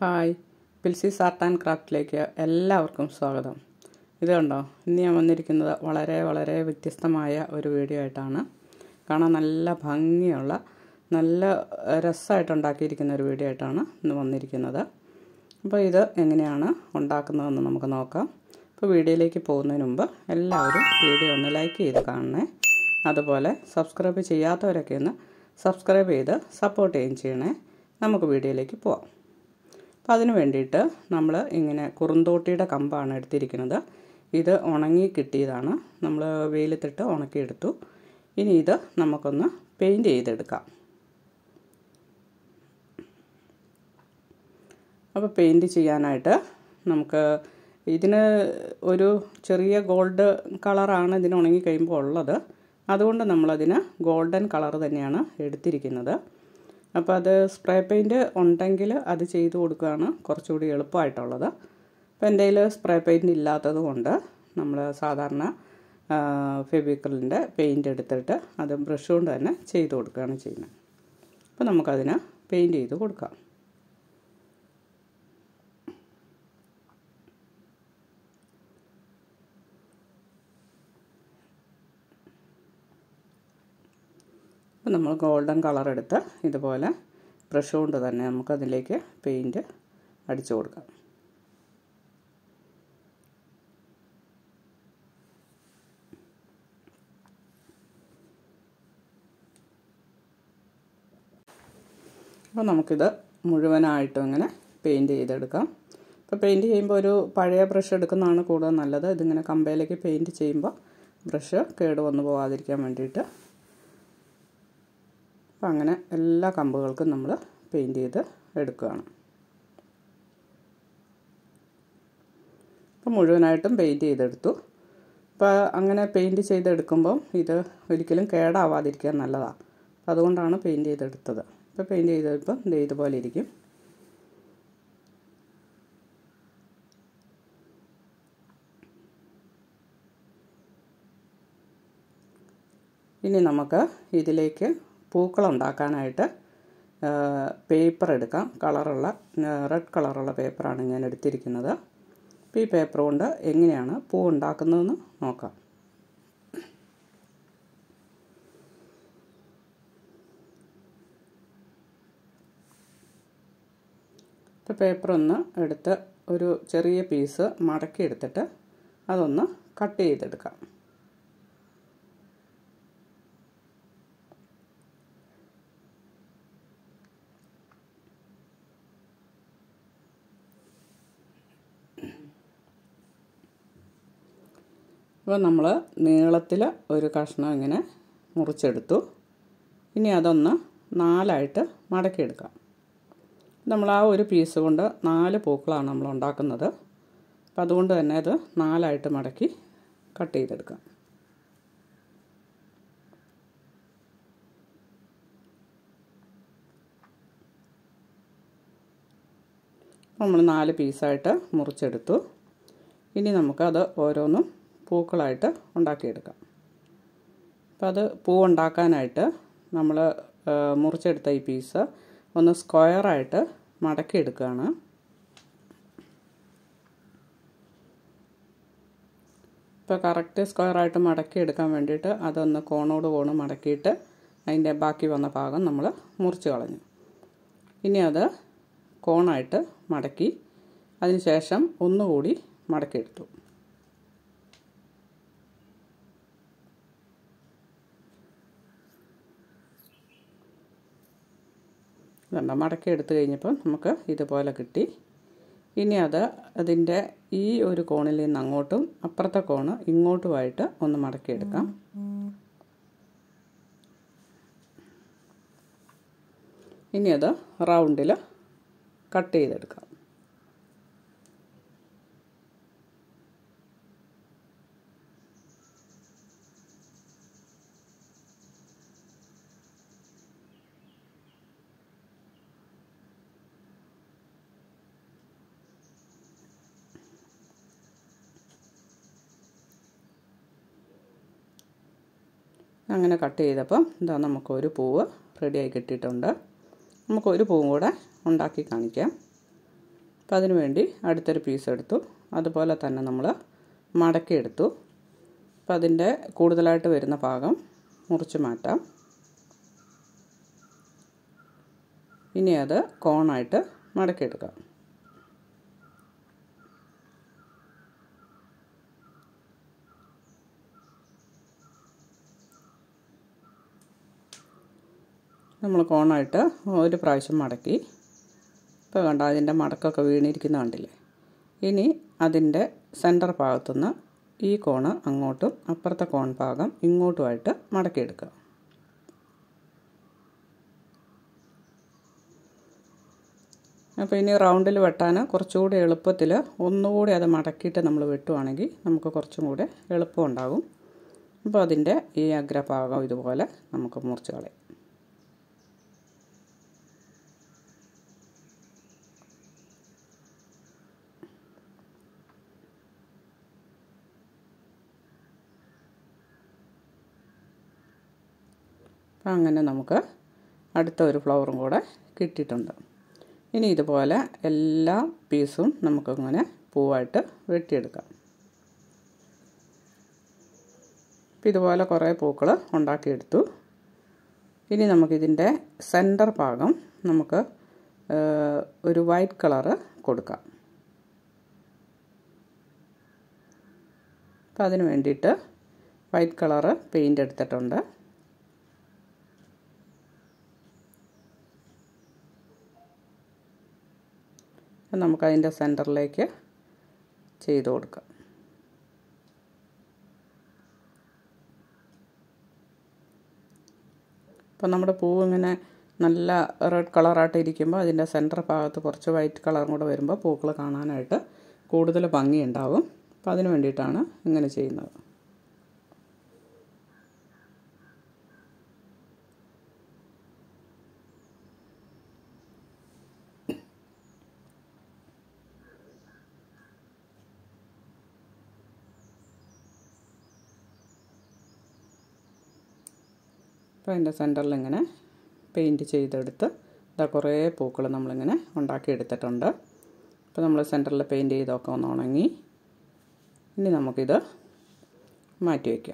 hi പിൽസീസ് art and ക്രാഫ്റ്റിലേക്ക് എല്ലാവർക്കും സ്വാഗതം ഇത് കണ്ടോ ഇന്ന് ഞാൻ വന്നിരിക്കുന്നത് വളരെ വളരെ വ്യത്യസ്തമായ ഒരു വീഡിയോ ആയിട്ടാണ് കാണാൻ നല്ല ഭംഗിയുള്ള നല്ല രസമായിട്ട് ഉണ്ടാക്കിയിരിക്കുന്ന ഒരു വീഡിയോ ആയിട്ടാണ് ഇന്ന് വന്നിരിക്കുന്നത് അപ്പോൾ ഇത് എങ്ങനെയാണ് ഉണ്ടാക്കുന്നതെന്ന് നമുക്ക് നോക്കാം അപ്പോൾ വീഡിയോയിലേക്ക് പോകുന്നതിന് മുമ്പ് എല്ലാവരും വീഡിയോ ഒന്ന് ലൈക്ക് ചെയ്ത് കാണണേ അതുപോലെ സബ്സ്ക്രൈബ് ചെയ്യാത്തവരൊക്കെ ഒന്ന് സബ്സ്ക്രൈബ് ചെയ്ത് സപ്പോർട്ട് ചെയ്യുകയും ചെയ്യണേ നമുക്ക് വീഡിയോയിലേക്ക് പോവാം അപ്പോൾ അതിന് വേണ്ടിയിട്ട് നമ്മൾ ഇങ്ങനെ കുറുന്തോട്ടിയുടെ കമ്പാണ് എടുത്തിരിക്കുന്നത് ഇത് ഉണങ്ങി കിട്ടിയതാണ് നമ്മൾ വെയിലത്തിട്ട് ഉണക്കിയെടുത്തു ഇനി ഇത് നമുക്കൊന്ന് പെയിൻറ്റ് ചെയ്തെടുക്കാം അപ്പോൾ പെയിൻറ്റ് ചെയ്യാനായിട്ട് നമുക്ക് ഇതിന് ഒരു ചെറിയ ഗോൾഡ് കളറാണ് ഇതിന് ഉണങ്ങി കഴിയുമ്പോൾ ഉള്ളത് അതുകൊണ്ട് നമ്മളതിന് ഗോൾഡൻ കളർ തന്നെയാണ് എടുത്തിരിക്കുന്നത് അപ്പോൾ അത് സ്പ്രേ പെയിൻറ്റ് ഉണ്ടെങ്കിൽ അത് ചെയ്ത് കൊടുക്കുകയാണ് കുറച്ചുകൂടി എളുപ്പമായിട്ടുള്ളത് അപ്പോൾ എൻ്റെ കയ്യിൽ സ്പ്രേ പെയിൻറ്റ് ഇല്ലാത്തത് കൊണ്ട് നമ്മൾ സാധാരണ ഫെവിക്കലിൻ്റെ പെയിൻറ്റ് എടുത്തിട്ട് അത് ബ്രഷ് കൊണ്ട് തന്നെ ചെയ്ത് കൊടുക്കുകയാണ് ചെയ്യുന്നത് അപ്പോൾ നമുക്കതിന് പെയിൻറ്റ് ചെയ്ത് കൊടുക്കാം അപ്പോൾ നമ്മൾ ഗോൾഡൻ കളർ എടുത്ത് ഇതുപോലെ ബ്രഷ് കൊണ്ട് തന്നെ നമുക്കതിലേക്ക് പെയിൻറ്റ് അടിച്ചു കൊടുക്കാം അപ്പോൾ നമുക്കിത് മുഴുവനായിട്ടും ഇങ്ങനെ പെയിൻറ്റ് ചെയ്തെടുക്കാം ഇപ്പോൾ പെയിൻറ്റ് ചെയ്യുമ്പോൾ ഒരു പഴയ ബ്രഷ് എടുക്കുന്നതാണ് കൂടുതൽ നല്ലത് ഇതിങ്ങനെ കമ്പയിലേക്ക് പെയിൻറ്റ് ചെയ്യുമ്പോൾ ബ്രഷ് കേട് വന്നു പോകാതിരിക്കാൻ വേണ്ടിയിട്ട് അപ്പം അങ്ങനെ എല്ലാ കമ്പുകൾക്കും നമ്മൾ പെയിൻറ്റ് ചെയ്ത് എടുക്കുകയാണ് അപ്പം മുഴുവനായിട്ടും പെയിൻറ്റ് ചെയ്തെടുത്തു അപ്പോൾ അങ്ങനെ പെയിൻറ്റ് ചെയ്തെടുക്കുമ്പം ഇത് ഒരിക്കലും കേടാവാതിരിക്കാൻ നല്ലതാണ് അപ്പം അതുകൊണ്ടാണ് പെയിൻറ്റ് ചെയ്തെടുത്തത് ഇപ്പോൾ പെയിൻറ്റ് ചെയ്തപ്പോൾ ഇത് ഇതുപോലെ ഇരിക്കും ഇനി നമുക്ക് ഇതിലേക്ക് പൂക്കൾ ഉണ്ടാക്കാനായിട്ട് പേപ്പർ എടുക്കാം കളറുള്ള റെഡ് കളറുള്ള പേപ്പറാണ് ഞാൻ എടുത്തിരിക്കുന്നത് അപ്പോൾ ഈ പേപ്പർ കൊണ്ട് എങ്ങനെയാണ് പൂ ഉണ്ടാക്കുന്നതെന്ന് നോക്കാം ഇപ്പോൾ പേപ്പർ ഒന്ന് എടുത്ത് ഒരു ചെറിയ പീസ് മടക്കി എടുത്തിട്ട് അതൊന്ന് കട്ട് ചെയ്തെടുക്കാം അപ്പോൾ നമ്മൾ നീളത്തിൽ ഒരു കഷ്ണം ഇങ്ങനെ മുറിച്ചെടുത്തു ഇനി അതൊന്ന് നാലായിട്ട് മടക്കിയെടുക്കാം നമ്മൾ ആ ഒരു പീസ് കൊണ്ട് നാല് പൂക്കളാണ് നമ്മൾ ഉണ്ടാക്കുന്നത് അപ്പോൾ അതുകൊണ്ട് തന്നെ അത് നാലായിട്ട് മടക്കി കട്ട് ചെയ്തെടുക്കാം നമ്മൾ നാല് പീസായിട്ട് മുറിച്ചെടുത്തു ഇനി നമുക്കത് ഓരോന്നും പൂക്കളായിട്ട് ഉണ്ടാക്കിയെടുക്കാം അപ്പം അത് പൂ ഉണ്ടാക്കാനായിട്ട് നമ്മൾ മുറിച്ചെടുത്ത ഈ പീസ് ഒന്ന് സ്ക്വയറായിട്ട് മടക്കിയെടുക്കുകയാണ് ഇപ്പോൾ കറക്റ്റ് സ്ക്വയറായിട്ട് മടക്കിയെടുക്കാൻ വേണ്ടിയിട്ട് അതൊന്ന് കോണോട് കോണ് മടക്കിയിട്ട് അതിൻ്റെ ബാക്കി വന്ന ഭാഗം നമ്മൾ മുറിച്ച് കളഞ്ഞു ഇനി അത് കോണായിട്ട് മടക്കി അതിനുശേഷം ഒന്നുകൂടി മടക്കിയെടുത്തു ഇതുണ്ട് മടക്കി എടുത്തു കഴിഞ്ഞപ്പോൾ നമുക്ക് ഇതുപോലെ കിട്ടി ഇനി അത് അതിൻ്റെ ഈ ഒരു കോണിൽ നിന്ന് അങ്ങോട്ടും അപ്പുറത്തെ കോണ് ഇങ്ങോട്ടുമായിട്ട് ഒന്ന് മടക്കിയെടുക്കാം ഇനി അത് റൗണ്ടിൽ കട്ട് ചെയ്തെടുക്കാം അങ്ങനെ കട്ട് ചെയ്തപ്പം ഇതാ നമുക്കൊരു പൂവ് റെഡിയായി കിട്ടിയിട്ടുണ്ട് നമുക്കൊരു പൂവും കൂടെ ഉണ്ടാക്കി കാണിക്കാം അപ്പം അതിന് വേണ്ടി അടുത്തൊരു പീസ് എടുത്തു അതുപോലെ തന്നെ നമ്മൾ മടക്കി എടുത്തു അപ്പം അതിൻ്റെ കൂടുതലായിട്ട് വരുന്ന ഭാഗം മുറിച്ച് മാറ്റാം ഇനി അത് കോണായിട്ട് മടക്കിയെടുക്കാം നമ്മൾ കോണായിട്ട് ഒരു പ്രാവശ്യം മടക്കി ഇപ്പോൾ കണ്ട അതിൻ്റെ മടക്കൊക്കെ വീണിരിക്കുന്ന കണ്ടില്ലേ ഇനി അതിൻ്റെ സെൻറ്റർ ഭാഗത്തുനിന്ന് ഈ കോണ് അങ്ങോട്ടും അപ്പുറത്തെ കോൺ ഭാഗം ഇങ്ങോട്ടുമായിട്ട് മടക്കിയെടുക്കുക അപ്പോൾ ഇനി റൗണ്ടിൽ വെട്ടാൻ കുറച്ചുകൂടി എളുപ്പത്തിൽ ഒന്നുകൂടി അത് മടക്കിയിട്ട് നമ്മൾ വെട്ടുവാണെങ്കിൽ നമുക്ക് കുറച്ചും കൂടെ എളുപ്പം ഉണ്ടാകും അപ്പോൾ അതിൻ്റെ ഈ അഗ്രഭാഗം ഇതുപോലെ നമുക്ക് മുറിച്ച് കളയാം അപ്പം അങ്ങനെ നമുക്ക് അടുത്ത ഒരു ഫ്ലവറും കൂടെ കിട്ടിയിട്ടുണ്ട് ഇനി ഇതുപോലെ എല്ലാ പീസും നമുക്കങ്ങനെ പൂവായിട്ട് വെട്ടിയെടുക്കാം അപ്പം ഇതുപോലെ കുറേ പൂക്കൾ ഉണ്ടാക്കിയെടുത്തു ഇനി നമുക്കിതിൻ്റെ സെൻറ്റർ ഭാഗം നമുക്ക് ഒരു വൈറ്റ് കളറ് കൊടുക്കാം അപ്പം അതിന് വേണ്ടിയിട്ട് വൈറ്റ് കളറ് പെയിൻ്റ് എടുത്തിട്ടുണ്ട് നമുക്കതിൻ്റെ സെൻറ്ററിലേക്ക് ചെയ്ത് കൊടുക്കാം അപ്പം നമ്മുടെ പൂവ് ഇങ്ങനെ നല്ല റെഡ് കളറായിട്ട് ഇരിക്കുമ്പോൾ അതിൻ്റെ സെൻറ്റർ ഭാഗത്ത് കുറച്ച് വൈറ്റ് കളറും കൂടെ വരുമ്പോൾ പൂക്കൾ കാണാനായിട്ട് കൂടുതൽ ഭംഗിയുണ്ടാവും അപ്പോൾ അതിന് വേണ്ടിയിട്ടാണ് ഇങ്ങനെ ചെയ്യുന്നത് അപ്പോൾ അതിൻ്റെ സെൻറ്ററിൽ ഇങ്ങനെ പെയിൻറ്റ് ചെയ്തെടുത്ത് ഇതാ കുറേ പൂക്കൾ നമ്മളിങ്ങനെ ഉണ്ടാക്കിയെടുത്തിട്ടുണ്ട് അപ്പോൾ നമ്മൾ സെൻറ്ററിൽ പെയിൻറ്റ് ചെയ്തൊക്കെ ഒന്ന് ഉണങ്ങി ഇനി നമുക്കിത് മാറ്റി വയ്ക്കാം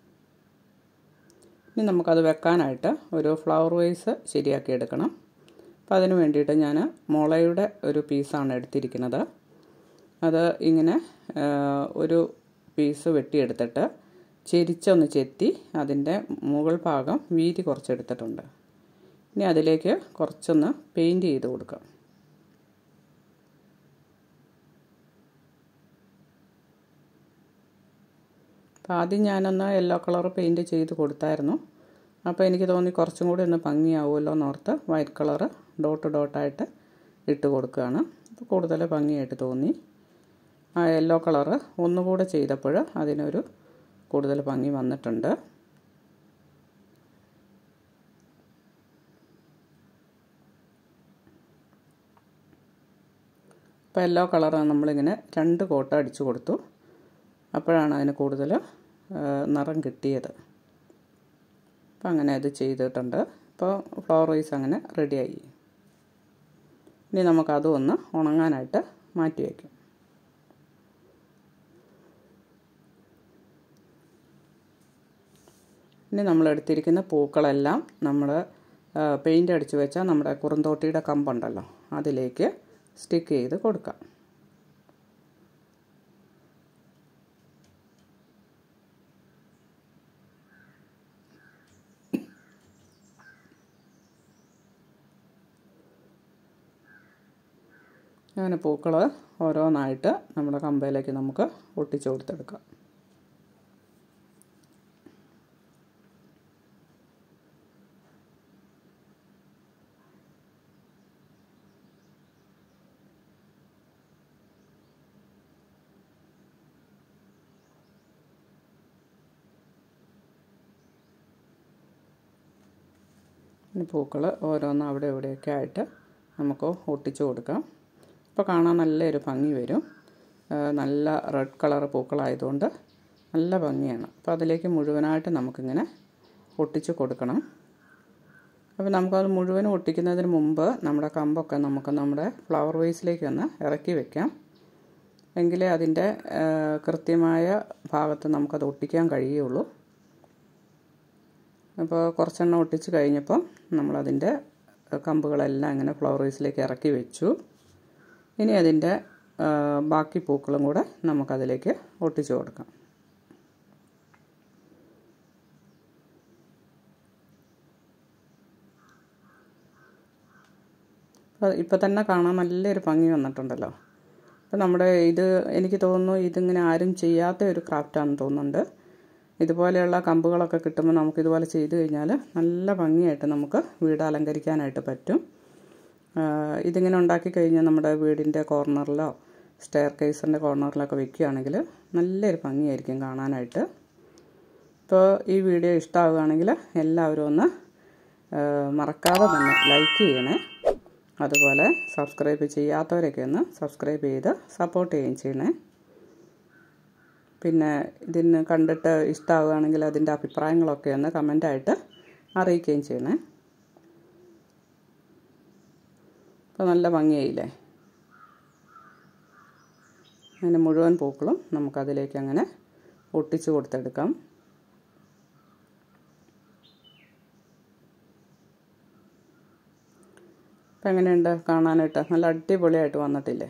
ഇനി നമുക്കത് വെക്കാനായിട്ട് ഒരു ഫ്ലവർ വേസ് ശരിയാക്കി എടുക്കണം അപ്പോൾ അതിന് വേണ്ടിയിട്ട് ഞാൻ മുളയുടെ ഒരു പീസാണ് എടുത്തിരിക്കുന്നത് അത് ഇങ്ങനെ ഒരു പീസ് വെട്ടിയെടുത്തിട്ട് ചെരിച്ചൊന്ന് ചെത്തി അതിൻ്റെ മുകൾ ഭാഗം വീതി കുറച്ചെടുത്തിട്ടുണ്ട് ഇനി അതിലേക്ക് കുറച്ചൊന്ന് പെയിൻറ്റ് ചെയ്ത് കൊടുക്കാം അപ്പോൾ ആദ്യം ഞാനൊന്ന് യെല്ലോ കളർ പെയിൻറ്റ് ചെയ്ത് കൊടുത്തായിരുന്നു അപ്പോൾ എനിക്ക് തോന്നി കുറച്ചും കൂടി ഒന്ന് ഭംഗിയാവുമല്ലോ എന്നോർത്ത് വൈറ്റ് കളറ് ഡോട്ട് ഡോട്ടായിട്ട് ഇട്ട് കൊടുക്കുകയാണ് അപ്പോൾ കൂടുതൽ ഭംഗിയായിട്ട് തോന്നി ആ യെല്ലോ കളറ് ഒന്നുകൂടെ ചെയ്തപ്പോൾ അതിനൊരു കൂടുതൽ ഭംഗി വന്നിട്ടുണ്ട് ഇപ്പോൾ യെല്ലോ കളർ നമ്മളിങ്ങനെ രണ്ട് കോട്ട അടിച്ചു കൊടുത്തു അപ്പോഴാണ് അതിന് കൂടുതൽ നിറം കിട്ടിയത് അപ്പം അങ്ങനെ അത് ചെയ്തിട്ടുണ്ട് ഇപ്പോൾ ഫ്ലവർ വൈസ് അങ്ങനെ റെഡിയായി ഇനി നമുക്കതും ഒന്ന് ഉണങ്ങാനായിട്ട് മാറ്റി വയ്ക്കും ഇനി നമ്മൾ എടുത്തിരിക്കുന്ന പൂക്കളെല്ലാം നമ്മൾ പെയിൻ്റ് അടിച്ച് വെച്ചാൽ നമ്മുടെ കുറുന്തോട്ടിയുടെ കമ്പുണ്ടല്ലോ അതിലേക്ക് സ്റ്റിക്ക് ചെയ്ത് കൊടുക്കാം അങ്ങനെ പൂക്കൾ ഓരോന്നായിട്ട് നമ്മുടെ കമ്പയിലേക്ക് നമുക്ക് ഒട്ടിച്ചു കൊടുത്തെടുക്കാം ഇനി പൂക്കൾ ഓരോന്നും അവിടെ ഇവിടെയൊക്കെ ആയിട്ട് നമുക്ക് ഒട്ടിച്ചു കൊടുക്കാം ഇപ്പോൾ കാണാൻ നല്ലൊരു ഭംഗി വരും നല്ല റെഡ് കളർ പൂക്കളായതുകൊണ്ട് നല്ല ഭംഗിയാണ് അപ്പോൾ അതിലേക്ക് മുഴുവനായിട്ട് നമുക്കിങ്ങനെ ഒട്ടിച്ച് കൊടുക്കണം അപ്പോൾ നമുക്കത് മുഴുവനും ഒട്ടിക്കുന്നതിന് മുമ്പ് നമ്മുടെ കമ്പൊക്കെ നമുക്ക് നമ്മുടെ ഫ്ലവർ വേസിലേക്ക് ഒന്ന് ഇറക്കി വെക്കാം എങ്കിലേ അതിൻ്റെ കൃത്യമായ ഭാഗത്ത് നമുക്കത് ഒട്ടിക്കാൻ കഴിയുള്ളൂ അപ്പോൾ കുറച്ചെണ്ണം ഒട്ടിച്ച് കഴിഞ്ഞപ്പോൾ നമ്മളതിൻ്റെ കമ്പുകളെല്ലാം ഇങ്ങനെ ഫ്ലവർ വേസിലേക്ക് ഇറക്കി വെച്ചു ഇനി അതിൻ്റെ ബാക്കി പൂക്കളും കൂടെ നമുക്കതിലേക്ക് ഒട്ടിച്ചു കൊടുക്കാം ഇപ്പോൾ തന്നെ കാണാൻ നല്ലൊരു ഭംഗി വന്നിട്ടുണ്ടല്ലോ അപ്പോൾ നമ്മുടെ ഇത് എനിക്ക് തോന്നുന്നു ഇതിങ്ങനെ ആരും ചെയ്യാത്ത ഒരു ക്രാഫ്റ്റാണെന്ന് തോന്നുന്നുണ്ട് ഇതുപോലെയുള്ള കമ്പുകളൊക്കെ കിട്ടുമ്പോൾ നമുക്ക് ഇതുപോലെ ചെയ്ത് കഴിഞ്ഞാൽ നല്ല ഭംഗിയായിട്ട് നമുക്ക് വീട് അലങ്കരിക്കാനായിട്ട് പറ്റും ഇതിങ്ങനെ ഉണ്ടാക്കി കഴിഞ്ഞാൽ നമ്മുടെ വീടിൻ്റെ കോർണറിലോ സ്റ്റെയർ കേസിൻ്റെ കോർണറിലൊക്കെ വെക്കുകയാണെങ്കിൽ നല്ലൊരു ഭംഗിയായിരിക്കും കാണാനായിട്ട് ഇപ്പോൾ ഈ വീഡിയോ ഇഷ്ടമാവുകയാണെങ്കിൽ എല്ലാവരും ഒന്ന് മറക്കാതെ തന്നെ ലൈക്ക് ചെയ്യണേ അതുപോലെ സബ്സ്ക്രൈബ് ചെയ്യാത്തവരൊക്കെ ഒന്ന് സബ്സ്ക്രൈബ് ചെയ്ത് സപ്പോർട്ട് ചെയ്യുകയും ചെയ്യണേ പിന്നെ ഇതിന് കണ്ടിട്ട് ഇഷ്ടമാവുകയാണെങ്കിൽ അതിൻ്റെ അഭിപ്രായങ്ങളൊക്കെ ഒന്ന് കമൻ്റായിട്ട് അറിയിക്കുകയും ചെയ്യണേ അപ്പോൾ നല്ല ഭംഗിയായില്ലേ അങ്ങനെ മുഴുവൻ പൂക്കളും നമുക്കതിലേക്ക് അങ്ങനെ ഒട്ടിച്ചു കൊടുത്തെടുക്കാം അപ്പം എങ്ങനെയുണ്ട് കാണാനായിട്ട് നല്ല അടിപൊളിയായിട്ട് വന്നിട്ടില്ലേ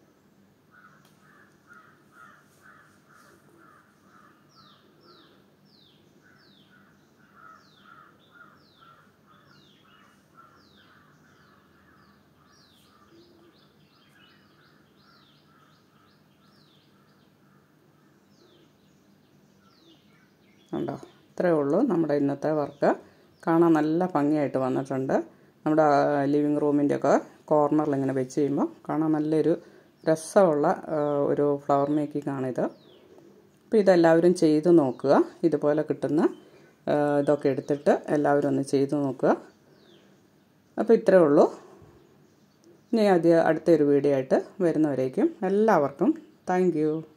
ഉണ്ടോ ഇത്രയേ ഉള്ളൂ നമ്മുടെ ഇന്നത്തെ വർക്ക് കാണാൻ നല്ല ഭംഗിയായിട്ട് വന്നിട്ടുണ്ട് നമ്മുടെ ലിവിങ് റൂമിൻ്റെയൊക്കെ കോർണറിൽ ഇങ്ങനെ വെച്ച് കഴിയുമ്പോൾ കാണാൻ നല്ലൊരു രസമുള്ള ഒരു ഫ്ലവർ മേക്കിംഗ് ആണിത് അപ്പോൾ ഇതെല്ലാവരും ചെയ്ത് നോക്കുക ഇതുപോലെ കിട്ടുന്ന ഇതൊക്കെ എടുത്തിട്ട് എല്ലാവരും ഒന്ന് ചെയ്ത് നോക്കുക അപ്പോൾ ഇത്രയേ ഉള്ളൂ ഇനി ആദ്യം അടുത്തൊരു വീഡിയോ ആയിട്ട് വരുന്നവരേക്കും എല്ലാവർക്കും താങ്ക്